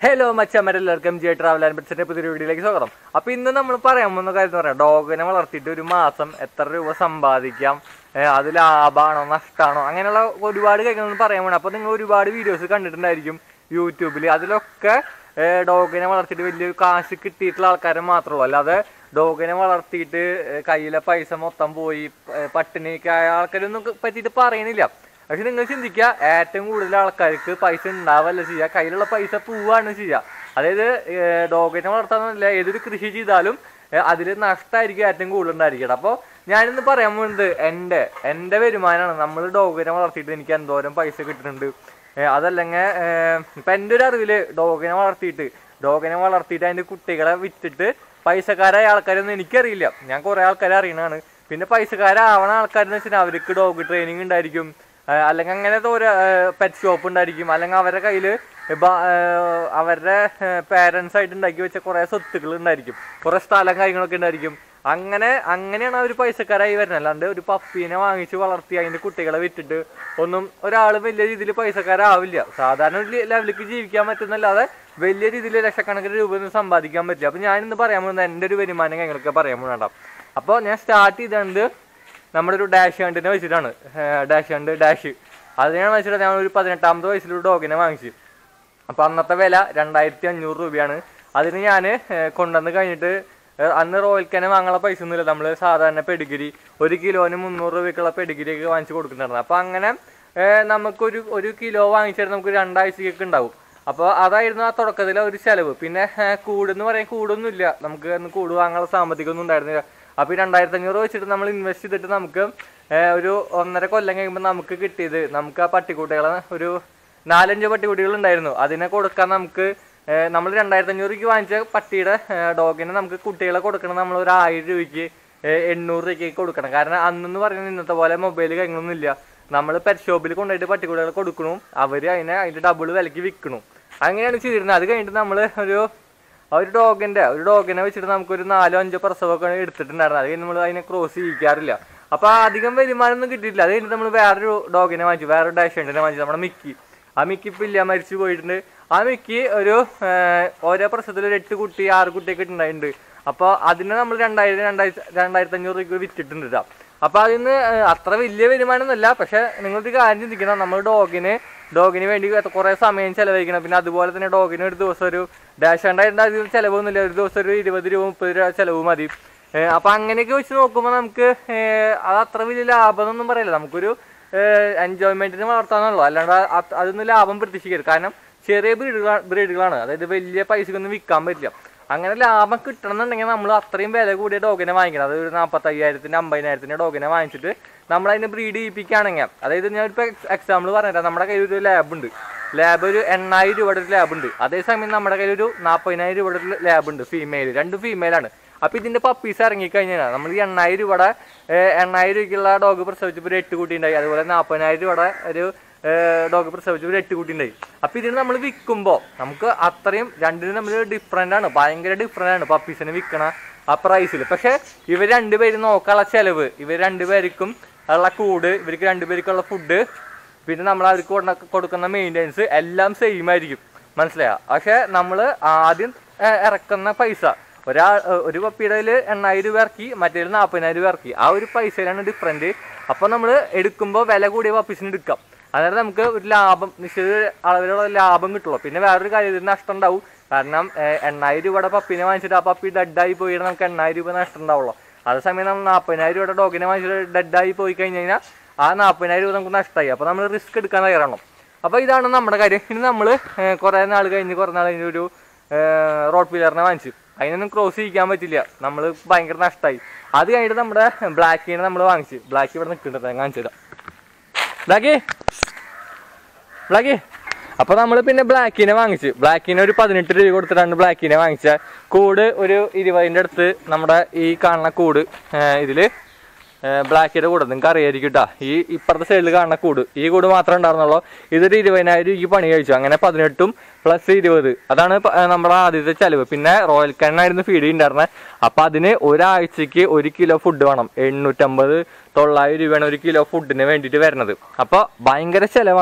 Hello മച്ചമ്മരെല്ലാവർക്കും J travel and ബിറ്റ്സിന്റെ പുതിയ വീഡിയോയിലേക്ക് സ്വാഗതം അപ്പൊ ഇന്ന് നമ്മൾ പറയാൻ പോകുന്ന കാര്യം എന്ന് പറയാം ഡോഗിനെ വളർത്തിയിട്ട് ഒരു മാസം എത്ര രൂപ സമ്പാദിക്കാം ഏഹ് അത് ലാഭമാണോ നഷ്ടമാണോ അങ്ങനെയുള്ള ഒരുപാട് കാര്യങ്ങൾ പറയാൻ വേണം അപ്പൊ നിങ്ങൾ ഒരുപാട് വീഡിയോസ് കണ്ടിട്ടുണ്ടായിരിക്കും യൂട്യൂബിൽ അതിലൊക്കെ ഡോഗിനെ വളർത്തിയിട്ട് വലിയ കാശ് കിട്ടിയിട്ടുള്ള ആൾക്കാരെ മാത്രമേ ഉള്ളൂ അല്ലാതെ ഡോഗിനെ വളർത്തിയിട്ട് ഏഹ് കയ്യിലെ പൈസ മൊത്തം പോയി ഏഹ് പട്ടിണിയൊക്കെ ആയ ആൾക്കാരൊന്നും പറ്റിയിട്ട് പറയണില്ല പക്ഷെ നിങ്ങൾ ചിന്തിക്കുക ഏറ്റവും കൂടുതൽ ആൾക്കാർക്ക് പൈസ ഉണ്ടാവല്ല ചെയ്യുക കയ്യിലുള്ള പൈസ പോവാണ് ചെയ്യുക അതായത് ഡോഗിനെ വളർത്താന്നല്ല ഏതൊരു കൃഷി ചെയ്താലും അതിൽ നഷ്ടമായിരിക്കും ഏറ്റവും കൂടുതൽ ഉണ്ടായിരിക്കണം അപ്പോൾ ഞാനിന്ന് പറയാൻ പോകുന്നത് എൻ്റെ എൻ്റെ വരുമാനമാണ് നമ്മൾ ഡോഗിനെ വളർത്തിയിട്ട് എനിക്ക് എന്തോരം പൈസ കിട്ടുന്നുണ്ട് ഏ, അതല്ലെങ്കിൽ ഇപ്പം എൻ്റെ ഒരു അറിവിൽ ഡോഗിനെ വളർത്തിയിട്ട് ഡോഗിനെ വളർത്തിയിട്ട് അതിൻ്റെ കുട്ടികളെ വിറ്റിട്ട് പൈസക്കാരായ ആൾക്കാരൊന്നും എനിക്കറിയില്ല ഞാൻ കുറേ ആൾക്കാരെ അറിയണതാണ് പിന്നെ പൈസക്കാരാവണ ആൾക്കാരെന്ന് വെച്ചാൽ അവർക്ക് ഡോഗ് ട്രെയിനിങ് ഉണ്ടായിരിക്കും ആ, അല്ലെങ്കിൽ അങ്ങനത്തെ ഒരു പെറ്റ് ഷോപ്പ് ഉണ്ടായിരിക്കും അല്ലെങ്കിൽ അവരുടെ കയ്യിൽ അവരുടെ പേരൻസ് ആയിട്ട് ഉണ്ടാക്കി വെച്ച കുറേ സ്വത്തുക്കൾ ഉണ്ടായിരിക്കും കുറേ സ്ഥലം കാര്യങ്ങളൊക്കെ ഉണ്ടായിരിക്കും അങ്ങനെ അങ്ങനെയാണ് അവർ പൈസക്കാരായി വരുന്നത് അല്ലാണ്ട് ഒരു പപ്പീനെ വാങ്ങിച്ച് വളർത്തി അതിൻ്റെ കുട്ടികളെ വിറ്റിട്ട് ഒന്നും ഒരാൾ വലിയ രീതിയിൽ പൈസക്കാരാവില്ല സാധാരണ ഒരു ലെവലിലേക്ക് ജീവിക്കാൻ പറ്റുന്നല്ലാതെ വലിയ രീതിയിൽ ലക്ഷക്കണക്കിന് രൂപ ഒന്നും സമ്പാദിക്കാൻ പറ്റില്ല അപ്പം ഞാനിന്ന് പറയാൻ പോകുന്നത് എൻ്റെ ഒരു വരുമാനം കാര്യങ്ങളൊക്കെ പറയാൻ പോകുന്നുണ്ടോ അപ്പോൾ ഞാൻ സ്റ്റാർട്ട് ചെയ്തത് നമ്മുടെ ഒരു ഡാഷ് ഹണ്ടിനെ വെച്ചിട്ടാണ് ഡാഷ് ഹണ്ട് ഡാഷ് അതിനാണ് വെച്ചിട്ട് ഞാൻ ഒരു പതിനെട്ടാമത്തെ വയസ്സിലൊരു ഡോഗിനെ വാങ്ങിച്ചു അപ്പോൾ അന്നത്തെ വില രണ്ടായിരത്തി അഞ്ഞൂറ് രൂപയാണ് അതിന് ഞാൻ കൊണ്ടുവന്ന് കഴിഞ്ഞിട്ട് ഏഹ് അന്ന് റോയൽ കനെ വാങ്ങാനുള്ള പൈസ ഒന്നുമില്ല നമ്മൾ സാധാരണ പെഡിഗിരി ഒരു കിലോന് മുന്നൂറ് രൂപയ്ക്കുള്ള പെഡിഗിരി ഒക്കെ വാങ്ങിച്ച് കൊടുക്കുന്നുണ്ടായിരുന്നു അപ്പോൾ അങ്ങനെ ഏഹ് നമുക്കൊരു ഒരു കിലോ വാങ്ങിച്ചാൽ നമുക്ക് രണ്ടാഴ്ചയൊക്കെ ഉണ്ടാവും അപ്പോൾ അതായിരുന്നു ആ തുടക്കത്തിലെ ഒരു ചെലവ് പിന്നെ ഏഹ് കൂടെന്ന് പറയാൻ കൂടൊന്നുമില്ല നമുക്ക് അന്ന് കൂട് വാങ്ങാനുള്ള സാമ്പത്തികമൊന്നും ഉണ്ടായിരുന്നില്ല അപ്പോൾ ഈ രണ്ടായിരത്തി അഞ്ഞൂറ് വെച്ചിട്ട് നമ്മൾ ഇൻവെസ്റ്റ് ചെയ്തിട്ട് നമുക്ക് ഏഹ് ഒരു ഒന്നര കൊല്ലം കഴിയുമ്പോൾ നമുക്ക് കിട്ടിയത് നമുക്ക് ആ പട്ടിക്കുട്ടികളെ ഒരു നാലഞ്ച് പട്ടിക്കുട്ടികൾ ഉണ്ടായിരുന്നു അതിനെ കൊടുക്കാൻ നമുക്ക് ഏഹ് നമ്മൾ രണ്ടായിരത്തി അഞ്ഞൂറ് രൂപയ്ക്ക് വാങ്ങിച്ച പട്ടിയുടെ ഏഹ് ഡോഗിനെ നമുക്ക് കുട്ടികളെ കൊടുക്കണം നമ്മൾ ഒരു ആയിരം രൂപയ്ക്ക് ഏഹ് എണ്ണൂറ് രൂപയ്ക്ക് കൊടുക്കണം കാരണം അന്നെന്ന് പറയുന്നത് ഇന്നത്തെ പോലെ മൊബൈൽ കാര്യങ്ങളൊന്നും ഇല്ല നമ്മൾ പെറ്റ് ഷോപ്പിൽ കൊണ്ടുപോയിട്ട് പട്ടിക്കുട്ടികളെ കൊടുക്കണു അവർ അതിനെ അതിൻ്റെ ഡബിൾ വിലയ്ക്ക് വിൽക്കണു അങ്ങനെയാണ് ചെയ്തിരുന്നത് അത് കഴിഞ്ഞിട്ട് നമ്മൾ ഒരു ആ ഒരു ഡോഗിന്റെ ഒരു ഡോഗിനെ വെച്ചിട്ട് നമുക്കൊരു നാലോ അഞ്ചോ പ്രസവമൊക്കെ എടുത്തിട്ടുണ്ടായിരുന്നു അത് കഴിഞ്ഞ് നമ്മൾ അതിനെ ക്രോസ് ചെയ്യിക്കാറില്ല അപ്പൊ അധികം വരുമാനമൊന്നും കിട്ടിയിട്ടില്ല അത് കഴിഞ്ഞിട്ട് നമ്മൾ വേറൊരു ഡോഗിനെ വാങ്ങിച്ചു വേറൊരു ഡാഷണ്ടിനെ വാങ്ങിച്ചു നമ്മുടെ മിക്കി ആ മിക്കി ഇപ്പം ഇല്ല മരിച്ചു പോയിട്ടുണ്ട് ആ മിക്കി ഒരു ഏർ, ഓരോ പ്രസവത്തിൽ ഒരു എട്ട് കുട്ടി ആറ് കുട്ടിയൊക്കെ ഉണ്ടായിട്ടുണ്ട് അപ്പോൾ അതിനെ നമ്മൾ രണ്ടായിരം രണ്ടായിരത്തി രണ്ടായിരത്തി അഞ്ഞൂറ് രൂപയ്ക്ക് വിറ്റിട്ടുണ്ട് ട്ടോ. അപ്പൊ അതിന് ഏർ, അത്ര വലിയ വരുമാനമൊന്നുമല്ല പക്ഷെ നിങ്ങളൊരു കാര്യം ചിന്തിക്കണം നമ്മൾ ഡോഗിന് ഡോഗിന് വേണ്ടി കുറെ സമയം ചെലവഴിക്കണം പിന്നെ അതുപോലെ തന്നെ ഡോഗിന് ഒരു ദിവസം ഒരു ഡാഷ് രണ്ടായിരം അധികം ചെലവൊന്നുമില്ല ഒരു ദിവസം ഒരു ഇരുപത് രൂപ മുപ്പത് രൂപ ചെലവ് മതി ഏർ, അപ്പൊ അങ്ങനെയൊക്കെ വെച്ച് നോക്കുമ്പോൾ നമുക്ക് ഏർ, അത് അത്ര വലിയ ലാഭം എന്നൊന്നും പറയില്ല നമുക്കൊരു എൻജോയ്മെന്റിന് വളർത്താന്നുള്ളൂ അല്ലാണ്ട് അത് അതൊന്നും ലാഭം പ്രതീക്ഷിക്കരുത് കാരണം ചെറിയ ബ്രീഡുകളാണ് ബ്രീഡുകളാണ് അതായത് വലിയ പൈസക്കൊന്നും വിൽക്കാൻ പറ്റില്ല അങ്ങനെ ലാഭം കിട്ടണം എന്നുണ്ടെങ്കിൽ നമ്മൾ അത്രയും വില കൂടിയ ഡോഗിനെ വാങ്ങിക്കണം അതായത് ഒരു നാൽപ്പത്തയ്യായിരത്തിന് അമ്പതിനായിരത്തിന് ഡോഗിനെ വാങ്ങിച്ചിട്ട് നമ്മൾ അതിനെ ബ്രീഡ് ചെയ്യിപ്പിക്കുകയാണെങ്കിൽ അതായത് ഞാൻ ഇപ്പോൾ എക്സാമ്പിൾ പറഞ്ഞുതരാം നമ്മുടെ കയ്യിൽ ഒരു ലാബ് ഉണ്ട് ലാബ് ഒരു എണ്ണായിരം രൂപയുടെ ഒരു ലാബ് ഉണ്ട് അതേസമയം നമ്മുടെ കയ്യിൽ ഒരു നാൽപ്പതിനായിരം രൂപയുടെ ഒരു ലാബ് ഉണ്ട് ഫീമെയിൽ രണ്ട് ഫീമെയിലാണ് അപ്പൊ ഇതിന്റെ പപ്പീസ് ഇറങ്ങിക്കഴിഞ്ഞാൽ നമ്മൾ ഈ എണ്ണായിരം രൂപയുടെ ഏഹ്, എണ്ണായിരം രൂപയ്ക്കുള്ള ഡോഗ് പ്രസവിച്ചപ്പോൾ ഒരു എട്ട് കുട്ടി ഉണ്ടായി അതുപോലെ നാൽപ്പതിനായിരം രൂപയുടെ ഒരു ഡോഗ് പ്രസവിച്ചപ്പോൾ ഒരു എട്ട് കുട്ടി ഉണ്ടായി അപ്പൊ ഇതിന് നമ്മൾ വിൽക്കുമ്പോൾ നമുക്ക് അത്രയും രണ്ടിനും നമ്മൾ ഡിഫറെന്റ് ആണ് ഭയങ്കര ഡിഫറെന്റ് ആണ് പപ്പീസിന് വിൽക്കണ ആ പ്രൈസിൽ പക്ഷെ ഇവർ രണ്ടുപേരും നോക്കാനുള്ള ചെലവ് ഇവർ രണ്ടുപേർക്കും ഉള്ള കൂട് ഇവർക്ക് രണ്ടുപേർക്കുള്ള ഫുഡ് പിന്നെ നമ്മൾ അവർക്ക് കൊടുന്ന- കൊടുക്കുന്ന മെയിൻ്റെനൻസ് എല്ലാം സെയിം ആയിരിക്കും മനസ്സിലായോ പക്ഷെ നമ്മൾ ആദ്യം ഏഹ്, ഇറക്കുന്ന പൈസ ഒരാൾ ഏഹ്, ഒരു പപ്പിയുടെ കയ്യില് എണ്ണായിരം രൂപ ഇറക്കി മറ്റേ നാൽപ്പതിനായിരം രൂപ ഇറക്കി ആ ഒരു പൈസയിലാണ് ഡിഫറൻറ്റ് അപ്പോൾ നമ്മൾ എടുക്കുമ്പോൾ വില കൂടിയ പപ്പീസിന് എടുക്കാം അതായത് നമുക്ക് ഒരു ലാഭം നിശ്ചിത അളവിലുള്ള ലാഭം കിട്ടുള്ളൂ പിന്നെ വേറൊരു കാര്യം ഇതിന് നഷ്ടം ഉണ്ടാവും കാരണം ഏഹ്, എണ്ണായിരം രൂപയുടെ പപ്പീനെ വാങ്ങിച്ചിട്ട് ആ പപ്പി ഡെഡായി പോയിട്ട് നമുക്ക് എണ്ണായിരം രൂപ നഷ്ടം ഉണ്ടാവുള്ളൂ അതേസമയം നമ്മൾ നാൽപ്പതിനായിരം രൂപയുടെ ഡോഗിനെ വാങ്ങിച്ചിട്ട് ഡെഡായി പോയി കഴിഞ്ഞ് കഴിഞ്ഞാൽ ആ നാൽപ്പതിനായിരം രൂപ നമുക്ക് നഷ്ടമായി അപ്പോൾ നമ്മൾ റിസ്ക് എടുക്കാൻ തയ്യാറാണോ അപ്പോൾ ഇതാണ് നമ്മുടെ കാര്യം ഇനി നമ്മൾ കുറേ നാൾ കഴിഞ്ഞ് കുറേ നാൾ കഴിഞ്ഞ് ഒരു റോഡ് വീലറിനെ വാങ്ങിച്ചു അതിനൊന്നും ക്രോസ് ചെയ്യിക്കാൻ പറ്റില്ല നമ്മൾ ഭയങ്കര നഷ്ടമായി അത് കഴിഞ്ഞിട്ട് നമ്മുടെ ബ്ലാക്കിനെ നമ്മൾ വാങ്ങിച്ചു ബ്ലാക്ക് ഇവിടെ നിൽക്കുന്നുണ്ട് ഞാൻ കാണിച്ചു തരാം ബ്ലാക്കി ബ്ലാക്കി അപ്പൊ നമ്മൾ പിന്നെ ബ്ലാക്കിനെ വാങ്ങിച്ചു ബ്ലാക്കിനെ ഒരു പതിനെട്ട് രൂപ കൊടുത്തിട്ടാണ് ബ്ലാക്കിനെ വാങ്ങിച്ച കൂട് ഒരു ഇരുപതിൻ്റെ അടുത്ത് നമ്മുടെ ഈ കാണുന്ന കൂട് ഏർ ഇതില് ബ്ലാക്കിയുടെ കൂടെ നിങ്ങൾക്ക് അറിയായിരിക്കും കേട്ടോ ഈ ഇപ്പുറത്തെ സൈഡിൽ കാണുന്ന കൂട് ഈ കൂട് മാത്രമേ ഉണ്ടായിരുന്നുള്ളൂ ഇതൊരു ഇരുപതിനായിരം രൂപയ്ക്ക് പണി കഴിച്ചു അങ്ങനെ പതിനെട്ടും പ്ലസ് ഇരുപത് അതാണ് പ- ഏർ നമ്മുടെ ആദ്യത്തെ ചെലവ് പിന്നെ റോയൽ കണ്ണായിരുന്നു ഫീഡ് ഉണ്ടായിരുന്നത് അപ്പൊ അതിന് ഒരാഴ്ചക്ക് ഒരു കിലോ ഫുഡ് വേണം എണ്ണൂറ്റമ്പത് തൊള്ളായിരം രൂപയാണ് ഒരു കിലോ ഫുഡിന് വേണ്ടിയിട്ട് വരുന്നത് അപ്പോൾ ഭയങ്കര ചെലവാണ്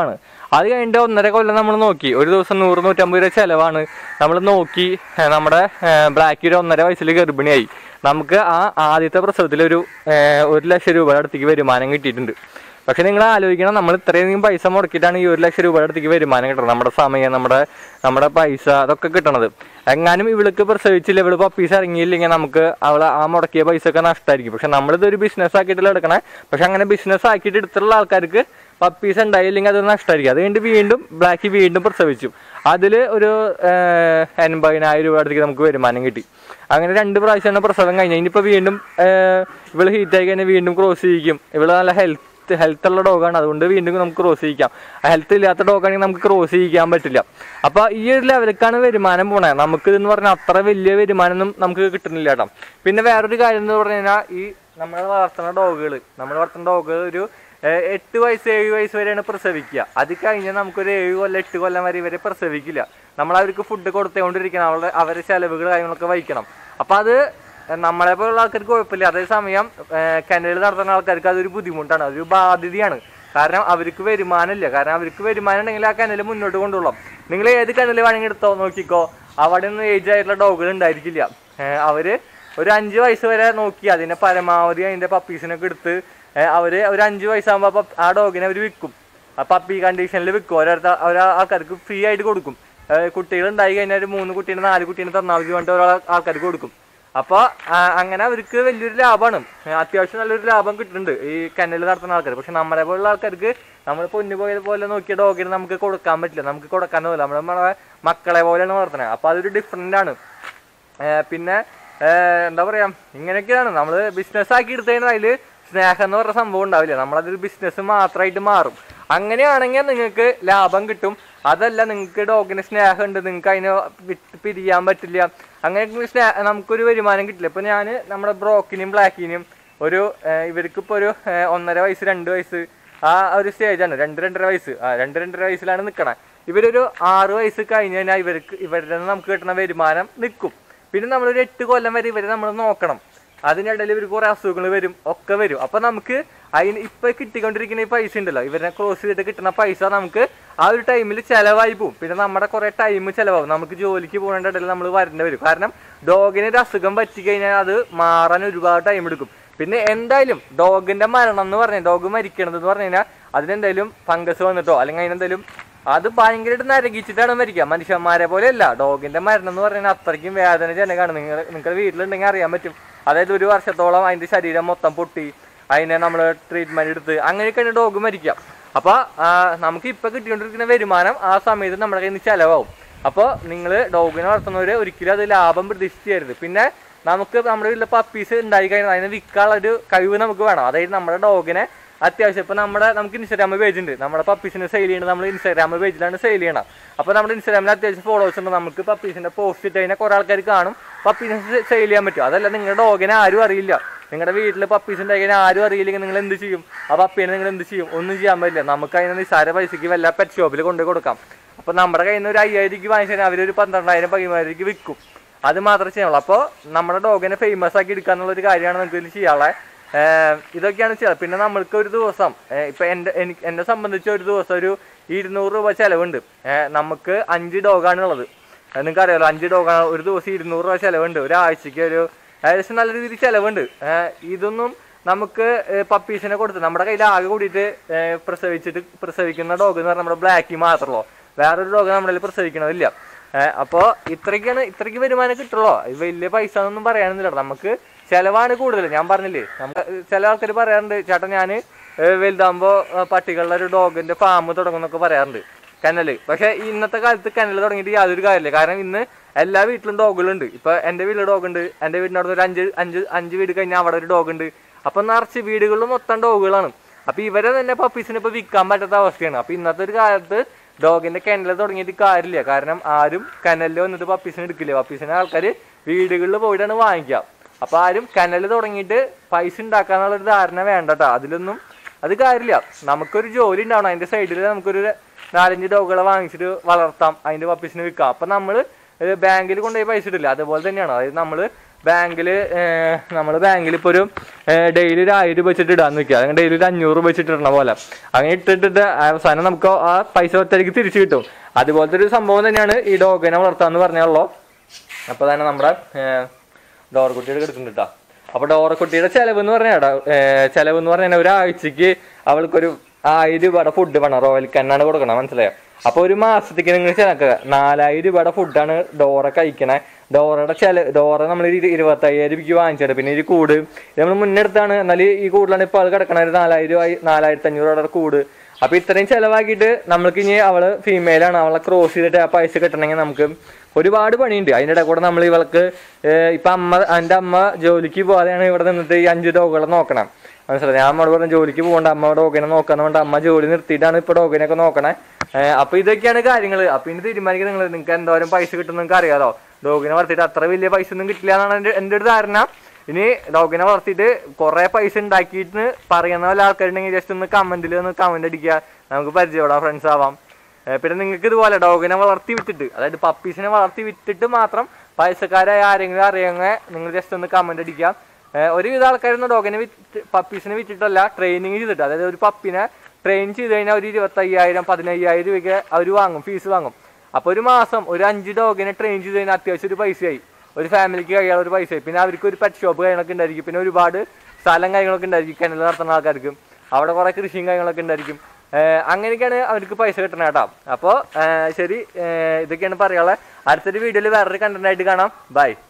അത് കഴിഞ്ഞിട്ട് ഒന്നര കൊല്ലം നമ്മൾ നോക്കി ഒരു ദിവസം നൂറ് നൂറ്റമ്പത് രൂപ ചിലവാണ് നമ്മൾ നോക്കി ഏ, നമ്മുടെ ബ്ലാക്ക് ഒരു ഒന്നര വയസ്സിൽ ഗർഭിണിയായി നമുക്ക് ആ ആദ്യത്തെ പ്രസവത്തിൽ ഒരു ഏ, ഒരു ലക്ഷം രൂപയുടെ അടുത്തേക്ക് വരുമാനം കിട്ടിയിട്ടുണ്ട് പക്ഷെ നിങ്ങൾ ആലോചിക്കണം നമ്മൾ ഇത്രയധികം പൈസ മുടക്കിയിട്ടാണ് ഈ ഒരു ലക്ഷം രൂപയുടെ അടുത്തേക്ക് വരുമാനം കിട്ടുന്നത് നമ്മുടെ സമയം നമ്മുടെ നമ്മുടെ പൈസ അതൊക്കെ കിട്ടണത് എങ്ങാനും ഇവൾക്ക് പ്രസവിച്ചില്ല ഇവള് പപ്പീസ് ഇറങ്ങിയില്ലെങ്കിൽ നമുക്ക് അവളെ ആ മുടക്കിയ പൈസ ഒക്കെ നഷ്ടമായിരിക്കും പക്ഷെ നമ്മളിതൊരു ബിസിനസ് ആക്കിയിട്ടല്ല എടുക്കണേ പക്ഷെ അങ്ങനെ ബിസിനസ് ആക്കിയിട്ട് എടുത്തുള്ള ആൾക്കാർക്ക് പപ്പീസ് ഉണ്ടായില്ലെങ്കിൽ അത് നഷ്ടമായിരിക്കും അത് കഴിഞ്ഞിട്ട് വീണ്ടും ബ്ലാക്ക് വീണ്ടും പ്രസവിച്ചു അതിൽ ഒരു ഏഹ്, എൺപതിനായിരം രൂപ അടുത്തേക്ക് നമുക്ക് വരുമാനം കിട്ടി അങ്ങനെ രണ്ട് പ്രാവശ്യമാണ് പ്രസവം കഴിഞ്ഞത് ഇനിയിപ്പോൾ വീണ്ടും ഏഹ്, ഇവള് ഹീറ്റായി കഴിഞ്ഞാൽ വീണ്ടും ക്രോസ് ചെയ്യിക്കും ഇവള് നല്ല ഹെൽത്ത് ഹെൽത്ത് ഉള്ള ഡോഗാണ് അതുകൊണ്ട് വീണ്ടും നമുക്ക് ക്രോസ് ചെയ്യിക്കാം ഹെൽത്ത് ഇല്ലാത്ത ഡോഗാണെങ്കിൽ നമുക്ക് ക്രോസ് ചെയ്യിക്കാൻ പറ്റില്ല അപ്പൊ ഈ ഒരു ലെവലിലേക്കാണ് വരുമാനം പോണേ നമുക്ക് എന്ന് പറഞ്ഞാൽ അത്ര വലിയ വരുമാനമൊന്നും നമുക്ക് കിട്ടുന്നില്ല കേട്ടോ പിന്നെ വേറൊരു കാര്യം എന്ന് പറഞ്ഞു കഴിഞ്ഞാൽ ഈ നമ്മൾ വളർത്തുന്ന ഡോഗുകൾ നമ്മൾ വളർത്തുന്ന ഡോഗുകൾ ഒരു ഏഹ്, എട്ട് വയസ്സ് ഏഴ് വയസ്സ് വരെയാണ് പ്രസവിക്കുക അത് കഴിഞ്ഞാൽ നമുക്കൊരു ഏഴ് കൊല്ലം എട്ട് കൊല്ലം വരെ ഇവരെ പ്രസവിക്കില്ല നമ്മൾ അവർക്ക് ഫുഡ് കൊടുത്തുകൊണ്ടിരിക്കണം അവരുടെ അവരുടെ ചെലവുകൾ കാര്യങ്ങളൊക്കെ വഹിക്കണം അപ്പൊ അത് നമ്മളെ പോലുള്ള ആൾക്കാർക്ക് കുഴപ്പമില്ല അതേസമയം കനലിൽ നടത്തുന്ന ആൾക്കാർക്ക് അതൊരു ബുദ്ധിമുട്ടാണ് അതൊരു ബാധ്യതയാണ് കാരണം അവർക്ക് വരുമാനമില്ല കാരണം അവർക്ക് വരുമാനം ഉണ്ടെങ്കിൽ ആ കനൽ മുന്നോട്ട് കൊണ്ടുപോകാം നിങ്ങൾ ഏത് കനൽ വേണമെങ്കിൽ എടുത്തോ നോക്കിക്കോ അവിടെ ഒന്നും ഏജ് ആയിട്ടുള്ള ഡോഗുകൾ ഉണ്ടായിരിക്കില്ല ഏഹ് അവര് ഒരു അഞ്ച് വയസ്സ് വരെ നോക്കി അതിനെ പരമാവധി അതിന്റെ പപ്പീസിനൊക്കെ എടുത്ത് ഏഹ് അവര് ഒരു അഞ്ച് വയസ്സാകുമ്പോൾ ആ ഡോഗിനെ അവർ വിൽക്കും ആ പപ്പി കണ്ടീഷനിൽ വിൽക്കും ഓരോരുത്തർ ഓരോ ആൾക്കാർക്ക് ഫ്രീ ആയിട്ട് കൊടുക്കും കുട്ടികൾ ഉണ്ടായി കഴിഞ്ഞാൽ ഒരു മൂന്ന് കുട്ടീനെ നാല് കുട്ടീനെ തന്നാൽ മതി പറഞ്ഞിട്ട് ഓരോ ആൾക്കാർക്ക് കൊടുക്കും അപ്പോൾ അങ്ങനെ അവർക്ക് വലിയൊരു ലാഭമാണ് അത്യാവശ്യം നല്ലൊരു ലാഭം കിട്ടുന്നുണ്ട് ഈ കനൽ നടത്തുന്ന ആൾക്കാർ പക്ഷെ നമ്മളെ പോലുള്ള ആൾക്കാർക്ക് നമ്മൾ പൊന്നു പോയത് പോലെ നോക്കിയ ഡോഗിന് നമുക്ക് കൊടുക്കാൻ പറ്റില്ല നമുക്ക് കൊടുക്കാൻ പോകില്ല നമ്മുടെ നമ്മളെ മക്കളെ പോലെയാണ് വളർത്തുന്നത് അപ്പോൾ അതൊരു ഡിഫറെൻ്റ് ആണ് ഏർ പിന്നെ ഏർ എന്താ പറയാ ഇങ്ങനെയൊക്കെയാണ് നമ്മൾ ബിസിനസ് ആക്കി എടുത്തു കഴിഞ്ഞാൽ അതിൽ സ്നേഹം എന്ന് പറഞ്ഞ സംഭവം ഉണ്ടാവില്ല നമ്മളതൊരു ബിസിനസ് മാത്രമായിട്ട് മാറും അങ്ങനെയാണെങ്കിൽ നിങ്ങൾക്ക് ലാഭം കിട്ടും അതല്ല നിങ്ങൾക്ക് ഡോഗിന് സ്നേഹമുണ്ട് നിങ്ങൾക്ക് അതിനെ വിട്ട് പിരിയാൻ പറ്റില്ല അങ്ങനെ സ്നേഹ നമുക്കൊരു വരുമാനം കിട്ടില്ല ഇപ്പൊ ഞാൻ നമ്മുടെ ബ്രോക്കിനും ബ്ലാക്കിനും ഒരു ഏർ ഇവർക്ക് ഇപ്പോൾ ഒരു ഏർ ഒന്നര വയസ്സ് രണ്ട് വയസ്സ് ആ ഒരു സ്റ്റേജാണ് രണ്ട് രണ്ടര വയസ്സ് ആ രണ്ട് രണ്ടര വയസ്സിലാണ് നിൽക്കണേ ഇവരൊരു ആറ് വയസ്സ് കഴിഞ്ഞ് കഴിഞ്ഞാൽ ഇവർക്ക് ഇവരുടെ നിന്ന് നമുക്ക് കിട്ടുന്ന വരുമാനം നിൽക്കും പിന്നെ നമ്മളൊരു എട്ട് കൊല്ലം വരെ ഇവരെ നമ്മൾ നോക്കണം അതിനിടയിൽ ഇവർക്ക് കുറെ അസുഖങ്ങൾ വരും ഒക്കെ വരും അപ്പൊ നമുക്ക് അതിന് ഇപ്പൊ കിട്ടിക്കൊണ്ടിരിക്കുന്ന ഈ പൈസ ഉണ്ടല്ലോ ഇവരെ ക്രോസ് ചെയ്തിട്ട് കിട്ടുന്ന പൈസ നമുക്ക് ആ ഒരു ടൈമിൽ ചെലവായി പോകും പിന്നെ നമ്മുടെ കുറെ ടൈം ചെലവാകും നമുക്ക് ജോലിക്ക് പോകുന്നതിന്റെ ഇടയിൽ നമ്മൾ വരേണ്ടി വരും കാരണം ഡോഗിന് ഒരു അസുഖം പറ്റി കഴിഞ്ഞാൽ അത് മാറാൻ ഒരുപാട് ടൈം എടുക്കും പിന്നെ എന്തായാലും ഡോഗിന്റെ മരണം എന്ന് പറഞ്ഞാൽ ഡോഗ് മരിക്കണത് എന്ന് പറഞ്ഞു കഴിഞ്ഞാൽ അതിനെന്തായാലും ഫംഗസ് വന്നിട്ടോ അല്ലെങ്കിൽ അതിനെന്തായാലും അത് ഭയങ്കരമായിട്ട് നരകിച്ചിട്ടാണ് മരിക്കുക മനുഷ്യന്മാരെ പോലെയല്ല ഡോഗിന്റെ മരണം എന്ന് പറഞ്ഞാൽ അത്രയ്ക്കും വേദനജനകമാണ് നിങ്ങൾ നിങ്ങളുടെ വീട്ടിലുണ്ടെങ്കിൽ അറിയാൻ പറ്റും അതായത് ഒരു വർഷത്തോളം അതിന്റെ ശരീരം മൊത്തം പൊട്ടി അതിനെ നമ്മൾ ട്രീറ്റ്മെന്റ് എടുത്ത് അങ്ങനെയൊക്കെയാണ് ഡോഗ് മരിക്കുക അപ്പൊ ആ, നമുക്ക് ഇപ്പൊ കിട്ടിക്കൊണ്ടിരിക്കുന്ന വരുമാനം ആ സമയത്ത് നമ്മുടെ കയ്യിൽ നിന്ന് ചെലവാകും അപ്പോൾ നിങ്ങൾ ഡോഗിനെ വളർത്തുന്നവര് ഒരിക്കലും അത് ലാഭം പ്രതീക്ഷിച്ച് പിന്നെ നമുക്ക് നമ്മുടെ വീട്ടിലെ പപ്പീസ് ഉണ്ടായി കഴിഞ്ഞാൽ അതിനെ വിൽക്കാനുള്ള ഒരു കഴിവ് നമുക്ക് വേണം അതായത് നമ്മുടെ ഡോഗിനെ അത്യാവശ്യം ഇപ്പൊ നമ്മുടെ നമുക്ക് ഇൻസ്റ്റാഗ്രാം പേജ് ഉണ്ട് നമ്മുടെ പപ്പീസിനെ സെയിൽ ചെയ്യുന്നത് നമ്മൾ ഇൻസ്റ്റാഗ്രാം പേജിലാണ് സെയിൽ ചെയ്യണം അപ്പൊ നമ്മുടെ ഇൻസ്റ്റാഗ്രാമിൽ അത്യാവശ്യം ഫോളോവേഴ്സ് ഉണ്ട് നമുക്ക് പപ്പീസിന്റെ പോസ്റ്റ് ഇട്ട് കഴിഞ്ഞാൽ കുറെ ആൾക്കാർ കാണും പപ്പീസിനെ സെയിൽ ചെയ്യാൻ പറ്റും അതല്ല നിങ്ങളുടെ ഡോഗിനെ ആരും അറിയില്ല നിങ്ങളുടെ വീട്ടിൽ പപ്പീസ് ഉണ്ടായി കഴിഞ്ഞാൽ ആരും അറിയില്ലെങ്കിൽ നിങ്ങൾ എന്ത് ചെയ്യും ആ പപ്പീനെ നിങ്ങൾ എന്ത് ചെയ്യും ഒന്നും ചെയ്യാൻ പറ്റില്ല നമുക്ക് അതിന് നിസ്സാര പൈസക്ക് വല്ല പെറ്റ് ഷോപ്പിൽ കൊണ്ടുപോയി കൊടുക്കാം അപ്പൊ നമ്മുടെ കയ്യിൽ നിന്ന് ഒരു അയ്യായിരക്ക് വാങ്ങിച്ചാൽ അവരൊരു പന്ത്രണ്ടായിരം പതിമൂവായിരക്ക് വിൽക്കും അത് മാത്രമേ ചെയ്യാനുള്ളൂ അപ്പോൾ നമ്മുടെ ഡോഗിനെ ഫേമസ് ആക്കി എടുക്കുക എന്നുള്ള ഒരു കാര്യമാണ് നമുക്ക് ഇതിൽ ചെയ്യാനുള്ളത് ഏഹ് ഇതൊക്കെയാണ് ചെയ്യുക പിന്നെ നമ്മൾക്ക് ഒരു ദിവസം ഏഹ് ഇപ്പൊ എൻ്റെ എനിക്ക് എന്നെ സംബന്ധിച്ച് ഒരു ദിവസം ഒരു ഇരുന്നൂറ് രൂപ ചെലവുണ്ട് ഏഹ് നമുക്ക് അഞ്ച് ഡോഗാണ് ഉള്ളത് നിങ്ങൾക്ക് അറിയാലോ അഞ്ച് ഡോഗാണ് ഒരു ദിവസം ഇരുന്നൂറ് രൂപ ചെലവുണ്ട് ഒരാഴ്ചക്ക് ഒരു ഏകദേശം നല്ല രീതിയിൽ ചെലവുണ്ട് ഏഹ് ഇതൊന്നും നമുക്ക് പപ്പീസിനെ കൊടുത്ത് നമ്മുടെ കയ്യിൽ ആകെ കൂടിയിട്ട് ഏഹ് പ്രസവിച്ചിട്ട് പ്രസവിക്കുന്ന ഡോഗ് എന്ന് പറഞ്ഞാൽ നമ്മുടെ ബ്ലാക്കി മാത്രമല്ലോ വേറൊരു ഡോഗ് നമ്മുടെ കയ്യിൽ പ്രസവിക്കണതില്ല ഏഹ് അപ്പോ ഇത്രയ്ക്കാണ് ഇത്രയ്ക്ക് വരുമാനം കിട്ടുള്ളൂ ഇത് വലിയ പൈസ എന്നൊന്നും പറയാനൊന്നുമില്ല നമുക്ക് ചെലവാണ് കൂടുതൽ ഞാൻ പറഞ്ഞില്ലേ നമുക്ക് ചില ആൾക്കാർ പറയാറുണ്ട് ചേട്ടാ ഞാൻ വലുതാകുമ്പോൾ പട്ടികളുടെ ഒരു ഡോഗിന്റെ ഫാം തുടങ്ങുന്നൊക്കെ പറയാറുണ്ട് കനല് പക്ഷെ ഇന്നത്തെ കാലത്ത് കനൽ തുടങ്ങിയിട്ട് യാതൊരു കാര്യമില്ല കാരണം ഇന്ന് എല്ലാ വീട്ടിലും ഡോഗുകളുണ്ട് ഇപ്പൊ എന്റെ വീട്ടിൽ ഡോഗ് ഉണ്ട് എന്റെ വീടിന്റെ അവിടെ ഒരു അഞ്ച് അഞ്ച് അഞ്ച് വീട് കഴിഞ്ഞാൽ അവിടെ ഒരു ഡോഗ് ഉണ്ട് അപ്പൊ നിറച്ച് വീടുകളിലും മൊത്തം ഡോഗുകളാണ് അപ്പൊ ഇവരെ തന്നെ പപ്പീസിനെ ഇപ്പൊ വിൽക്കാൻ പറ്റാത്ത അവസ്ഥയാണ് അപ്പൊ ഇന്നത്തെ ഒരു കാലത്ത് ഡോഗിന്റെ കനൽ തുടങ്ങിയിട്ട് കാര്യമില്ല കാരണം ആരും കനലിൽ വന്നിട്ട് പപ്പീസിനെ എടുക്കില്ല പപ്പീസിനെ ആൾക്കാർ വീടുകളിൽ പോയിട്ടാണ് വാങ്ങിക്കുക അപ്പൊ ആരും കനൽ തുടങ്ങിയിട്ട് പൈസ ഉണ്ടാക്കാന്നുള്ള ഒരു ധാരണ വേണ്ട ട്ടോ അതിലൊന്നും അത് കാര്യമില്ല നമുക്കൊരു ജോലി ഉണ്ടാവണം അതിന്റെ സൈഡിൽ നമുക്കൊരു നാലഞ്ച് ഡോഗുകളെ വാങ്ങിച്ചിട്ട് വളർത്താം അതിന്റെ പപ്പീസിന് വിൽക്കാം അപ്പൊ നമ്മള് ബാങ്കിൽ കൊണ്ടുപോയി പൈസ ഇടില്ല അതുപോലെ തന്നെയാണ് അതായത് നമ്മൾ ബാങ്കിൽ നമ്മൾ ബാങ്കിൽ ഇപ്പോൾ ഒരു ഡെയിലി ഒരു ആയിരം രൂപ വെച്ചിട്ട് ഇടാൻ നിൽക്കുക അങ്ങനെ ഡെയിലി ഒരു അഞ്ഞൂറ് രൂപ വെച്ചിട്ട് ഇടണ പോലെ അങ്ങനെ ഇട്ടിട്ടിട്ട് അവസാനം നമുക്ക് ആ പൈസ ഒറ്റയ്ക്ക് തിരിച്ചു കിട്ടും അതുപോലത്തെ ഒരു സംഭവം തന്നെയാണ് ഈ ഡോഗിനെ വളർത്താന്ന് പറഞ്ഞുള്ളൂ അപ്പോൾ തന്നെ നമ്മുടെ ഡോറക്കുട്ടിയുടെ കിടക്കുന്നുണ്ട് കേട്ടോ അപ്പോൾ ഡോറക്കുട്ടിയുടെ ചെലവ് എന്ന് പറഞ്ഞാൽ ചെലവ് എന്ന് പറഞ്ഞാൽ ഒരാഴ്ചക്ക് അവൾക്കൊരു ആയിരം രൂപയുടെ ഫുഡ് വേണം റോയൽ കണ്ണാണ് കൊടുക്കണം മനസ്സിലായോ അപ്പോൾ ഒരു മാസത്തേക്ക് നിങ്ങൾ ചിലക്കുക നാലായിരം രൂപയുടെ ഫുഡാണ് ഡോറ കഴിക്കണേ ഡോറയുടെ ചില ഡോറ നമ്മൾ ഇരുപത്തയ്യായിരം രൂപയ്ക്ക് വാങ്ങിച്ചിട്ട് പിന്നെ ഈ കൂട് ഇത് നമ്മൾ മുന്നെടുത്താണ് എന്നാൽ ഈ കൂടിലാണ് ഇപ്പോൾ അത് കിടക്കണ ഒരു നാലായിരം ആയി നാലായിരത്തി അഞ്ഞൂറ് രൂപയുടെ കൂട് അപ്പൊ ഇത്രയും ചെലവാക്കിയിട്ട് നമ്മൾക്ക് ഇനി അവള് ഫീമെയിൽ ആണ് അവളെ ക്രോസ് ചെയ്തിട്ട് ആ പൈസ കിട്ടണമെങ്കിൽ നമുക്ക് ഒരുപാട് പണിയുണ്ട് അതിൻ്റെ ഇടയിൽ കൂടെ നമ്മൾ ഇവൾക്ക് ഏഹ് ഇപ്പൊ അമ്മ എൻ്റെ അമ്മ ജോലിക്ക് പോകാതെയാണ് ഇവിടെ നിന്നിട്ട് ഈ അഞ്ച് ഡോഗുകളെ നോക്കണം മനസ്സിലായി ഞാൻ അമ്മയോട് പറഞ്ഞു ജോലിക്ക് പോകണ്ട അമ്മ ഡോഗിനെ നോക്കാന്നുകൊണ്ട് അമ്മ ജോലി നിർത്തിയിട്ടാണ് ഇപ്പൊ ഡോഗിനെ ഒക്കെ നോക്കണേ ഏഹ് അപ്പൊ ഇതൊക്കെയാണ് കാര്യങ്ങൾ അപ്പൊ ഇനി തീരുമാനിക്കുന്നത് നിങ്ങൾ നിങ്ങൾക്ക് എന്തോരം പൈസ കിട്ടും നിങ്ങൾക്ക് അറിയാലോ ഡോഗിനെ വളർത്തിയിട്ട് അത്ര വലിയ പൈസ ഒന്നും കിട്ടില്ല എന്നാണ് എൻ്റെ എൻ്റെ ഒരു ധാരണ ഇനി ഡോഗിനെ വളർത്തിയിട്ട് കുറെ പൈസ ഉണ്ടാക്കിയിട്ട് പറയുന്ന വല്ല ആൾക്കാരുണ്ടെങ്കിൽ ജസ്റ്റ് ഒന്ന് കമന്റിൽ ഒന്ന് കമന്റ് അടിക്കുക നമുക്ക് പരിചയപ്പെടാം ഫ്രണ്ട്സ് ആവാം ഏ, പിന്നെ നിങ്ങൾക്ക് ഇതുപോലെ ഡോഗിനെ വളർത്തി വിറ്റിട്ട് അതായത് പപ്പീസിനെ വളർത്തി വിറ്റിട്ട് മാത്രം പൈസക്കാരായ ആരെങ്കിലും അറിയാമെങ്കിൽ നിങ്ങൾ ജസ്റ്റ് ഒന്ന് കമന്റ് അടിക്കാം ഏ, ഒരുവിധ ആൾക്കാരൊന്നും ഡോഗിനെ വിറ്റ് പപ്പീസിനെ വിറ്റിട്ടല്ല ട്രെയിനിങ് ചെയ്തിട്ട് അതായത് ഒരു പപ്പിനെ ട്രെയിൻ ചെയ്ത് കഴിഞ്ഞാൽ ഒരു ഇരുപത്തയ്യായിരം പതിനയ്യായിരം രൂപയ്ക്ക് അവർ വാങ്ങും ഫീസ് വാങ്ങും അപ്പോൾ ഒരു മാസം ഒരു അഞ്ച് ഡോഗിനെ ട്രെയിൻ ചെയ്ത് കഴിഞ്ഞാൽ അത്യാവശ്യം ഒരു പൈസയായി ഒരു ഫാമിലിക്ക് കഴിയാനുള്ള ഒരു പൈസയായി പിന്നെ അവർക്ക് ഒരു പെറ്റ് ഷോപ്പ് കാര്യങ്ങളൊക്കെ ഉണ്ടായിരിക്കും പിന്നെ ഒരുപാട് സ്ഥലം കാര്യങ്ങളൊക്കെ ഉണ്ടായിരിക്കും കിണൽ നടത്തുന്ന ആൾക്കാർക്ക് അവിടെ കുറെ കൃഷിയും കാര്യങ്ങളൊക്കെ ഉണ്ടായിരിക്കും ഏഹ് അങ്ങനെയൊക്കെയാണ് അവർക്ക് പൈസ കിട്ടണത് കേട്ടോ അപ്പോൾ ശരി ഏഹ് ഇതൊക്കെയാണ് പറയാനുള്ളത് അടുത്തൊരു വീഡിയോയിൽ വേറൊരു കണ്ടന്റ് ആയിട്ട് കാണാം ബൈ